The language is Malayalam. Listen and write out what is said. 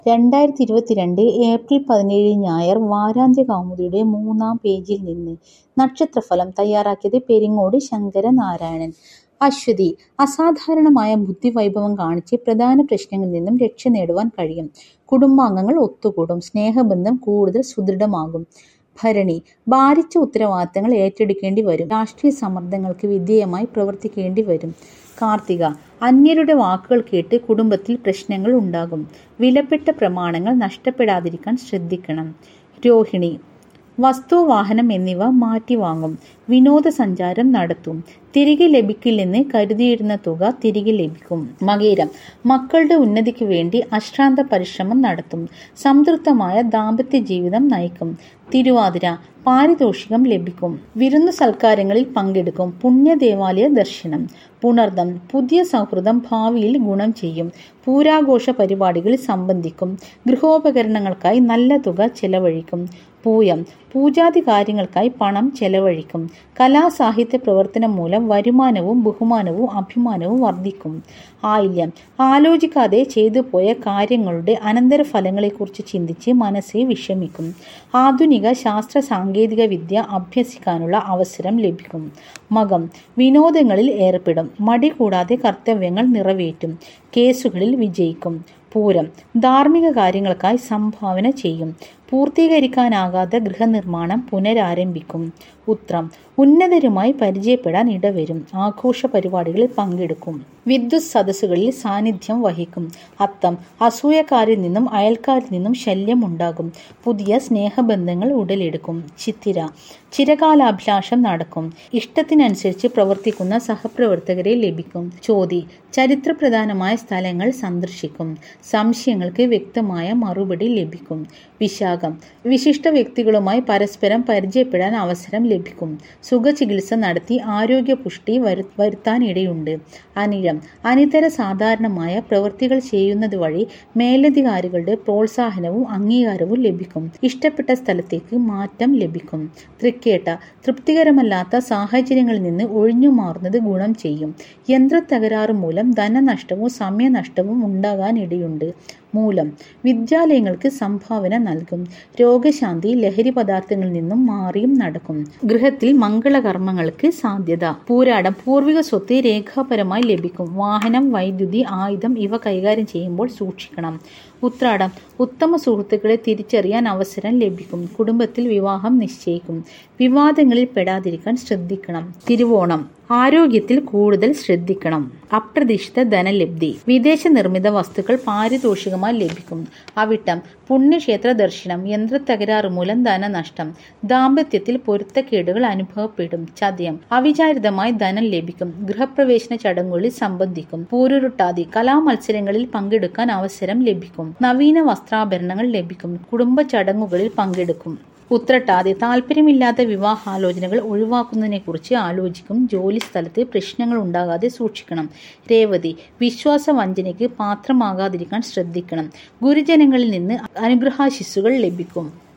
രണ്ടായിരത്തി ഇരുപത്തിരണ്ട് ഏപ്രിൽ പതിനേഴ് ഞായർ വാരാന്ത്യ കൗമുദിയുടെ മൂന്നാം പേജിൽ നിന്ന് നക്ഷത്രഫലം തയ്യാറാക്കിയത് പെരിങ്ങോട് ശങ്കരനാരായണൻ. അശ്വതി അസാധാരണമായ ബുദ്ധിവൈഭവം കാണിച്ച് പ്രധാന പ്രശ്നങ്ങളിൽ നിന്നും രക്ഷ നേടുവാൻ കഴിയും. കുടുംബാംഗങ്ങൾ ഒത്തുകൂടും. സ്നേഹബന്ധം കൂടുതൽ സുദൃഢമാകും. ഭരണി ഭാരിച്ച ഉത്തരവാദിത്തങ്ങൾ ഏറ്റെടുക്കേണ്ടി വരും. രാഷ്ട്രീയ സമ്മർദ്ദങ്ങൾക്ക് വിധേയമായി പ്രവർത്തിക്കേണ്ടി വരും. കാർത്തിക അന്യരുടെ വാക്കുകൾ കേട്ട് കുടുംബത്തിൽ പ്രശ്നങ്ങൾ ഉണ്ടാകും. വിലപ്പെട്ട പ്രമാണങ്ങൾ നഷ്ടപ്പെടാതിരിക്കാൻ ശ്രദ്ധിക്കണം. രോഹിണി വസ്തു വാഹനം എന്നിവ മാറ്റിവാങ്ങും. വിനോദസഞ്ചാരം നടത്തും. തിരികെ ലഭിക്കില്ലെന്ന് കരുതിയിരുന്ന തുക തിരികെ ലഭിക്കും. മകയിരം മക്കളുടെ ഉന്നതിക്ക് വേണ്ടി അശ്രാന്ത പരിശ്രമം നടത്തും. സംതൃപ്തമായ ദാമ്പത്യജീവിതം നയിക്കും. തിരുവാതിര പാരിതോഷികം ലഭിക്കും. വിരുന്നു സൽക്കാരങ്ങളിൽ പങ്കെടുക്കും. പുണ്യദേവാലയ ദർശനം. പുണർദം പുതിയ സൗഹൃദം ഭാവിയിൽ ഗുണം ചെയ്യും. പൂരാഘോഷ പരിപാടികളിൽ സംബന്ധിക്കും. ഗൃഹോപകരണങ്ങൾക്കായി നല്ല തുക ചെലവഴിക്കും. പൂയം പൂജാദി കാര്യങ്ങൾക്കായി പണം ചെലവഴിക്കും. കലാസാഹിത്യ പ്രവർത്തനം മൂലം വരുമാനവും ബഹുമാനവും അഭിമാനവും വർദ്ധിക്കും. ആയില്യം ആലോചിക്കാതെ ചെയ്തുപോയ കാര്യങ്ങളുടെ അനന്തരഫലങ്ങളെക്കുറിച്ച് ചിന്തിച്ച് മനസ്സ് വിഷമിക്കും. ആധുനിക ശാസ്ത്ര സാങ്കേതിക വിദ്യ അഭ്യസിക്കാനുള്ള അവസരം ലഭിക്കും. മകം വിനോദങ്ങളിൽ ഏർപ്പെടും. മടി കൂടാതെ കർത്തവ്യങ്ങൾ നിറവേറ്റും. കേസുകളിൽ വിജയിക്കും. പൂരം ധാർമ്മിക കാര്യങ്ങൾക്കായി സംഭാവന ചെയ്യും. പൂർത്തീകരിക്കാനാകാത്ത ഗൃഹനിർമ്മാണം പുനരാരംഭിക്കും. ഉത്രം ഉന്നതരുമായി പരിചയപ്പെടാൻ ഇടവരും. ആഘോഷ പരിപാടികളിൽ പങ്കെടുക്കും. വിദ്വത് സദസ്സുകളിൽ സാന്നിധ്യം വഹിക്കും. അത്തം അസൂയക്കാരിൽ നിന്നും അയൽക്കാരിൽ നിന്നും ശല്യം ഉണ്ടാകും. പുതിയ സ്നേഹബന്ധങ്ങൾ ഉടലെടുക്കും. ചിത്തിര ചിരകാലാഭിലാഷം നടക്കും. ഇഷ്ടത്തിനനുസരിച്ച് പ്രവർത്തിക്കുന്ന സഹപ്രവർത്തകരെ ലഭിക്കും. ചോതി ചരിത്രപ്രധാനമായ സ്ഥലങ്ങൾ സന്ദർശിക്കും. സംശയങ്ങൾക്ക് വ്യക്തമായ മറുപടി ലഭിക്കും. വിശാഖം വിശിഷ്ട വ്യക്തികളുമായി പരസ്പരം പരിചയപ്പെടാൻ അവസരം ലഭിക്കും. സുഖചികിത്സ നടത്തി ആരോഗ്യപുഷ്ടി വരുത്താനിടയുണ്ട്. അനിഴം അനിതര സാധാരണമായ പ്രവൃത്തികൾ ചെയ്യുന്നത് വഴി മേലധികാരികളുടെ പ്രോത്സാഹനവും അംഗീകാരവും ലഭിക്കും. ഇഷ്ടപ്പെട്ട സ്ഥലത്തേക്ക് മാറ്റം ലഭിക്കും. തൃക്കേട്ട തൃപ്തികരമല്ലാത്ത സാഹചര്യങ്ങളിൽ നിന്ന് ഒഴിഞ്ഞുമാറുന്നത് ഗുണം ചെയ്യും. യന്ത്രത്തകരാറ് മൂലം ധനനഷ്ടവും സമയനഷ്ടവും ഉണ്ടാകാനിടയുണ്ട്. മൂലം വിദ്യാലയങ്ങൾക്ക് സംഭാവന നൽകും. രോഗശാന്തി ലഹരിപദാർത്ഥങ്ങളിൽ നിന്നും മാറിയും നടക്കും. ഗൃഹത്തിൽ മംഗളകർമ്മങ്ങൾക്ക് സാധ്യത. പൂരാടം പൂർവിക സ്വത്ത് രേഖാപരമായി ലഭിക്കും. വാഹനം വൈദ്യുതി ആയുധം ഇവ കൈകാര്യം ചെയ്യുമ്പോൾ സൂക്ഷിക്കണം. ഉത്രാടം ഉത്തമ സുഹൃത്തുക്കളെ തിരിച്ചറിയാൻ അവസരം ലഭിക്കും. കുടുംബത്തിൽ വിവാഹം നിശ്ചയിക്കും. വിവാദങ്ങളിൽ പെടാതിരിക്കാൻ ശ്രദ്ധിക്കണം. തിരുവോണം ആരോഗ്യത്തിൽ കൂടുതൽ ശ്രദ്ധിക്കണം. അപ്രതീക്ഷിത ധനലബ്ധി. വിദേശ നിർമ്മിത വസ്തുക്കൾ പാരിതോഷികമായി ലഭിക്കും. അവിട്ടം പുണ്യക്ഷേത്ര ദർശനം. യന്ത്രത്തകരാറ് മൂലം ധനനഷ്ടം. ദാമ്പത്യത്തിൽ പൊരുത്തക്കേടുകൾ അനുഭവപ്പെടും. ചതയം അവിചാരിതമായി ധനം ലഭിക്കും. ഗൃഹപ്രവേശന ചടങ്ങുകളിൽ സംബന്ധിക്കും. പൂരുരുട്ടാതി കലാമത്സരങ്ങളിൽ പങ്കെടുക്കാൻ അവസരം ലഭിക്കും. നവീന വസ്ത്രാഭരണങ്ങൾ ലഭിക്കും. കുടുംബ ചടങ്ങുകളിൽ പങ്കെടുക്കും. ഉത്രട്ടാതി താൽപര്യമില്ലാത്ത വിവാഹാലോചനകൾ ഒഴിവാക്കുന്നതിനെക്കുറിച്ച് ആലോചിക്കും. ജോലിസ്ഥലത്ത് പ്രശ്നങ്ങൾ ഉണ്ടാകാതെ സൂക്ഷിക്കണം. രേവതി വിശ്വാസവഞ്ചനയ്ക്ക് പാത്രമാകാതിരിക്കാൻ ശ്രദ്ധിക്കണം. ഗുരുജനങ്ങളിൽ നിന്ന് അനുഗ്രഹാശിസ്സുകൾ ലഭിക്കും.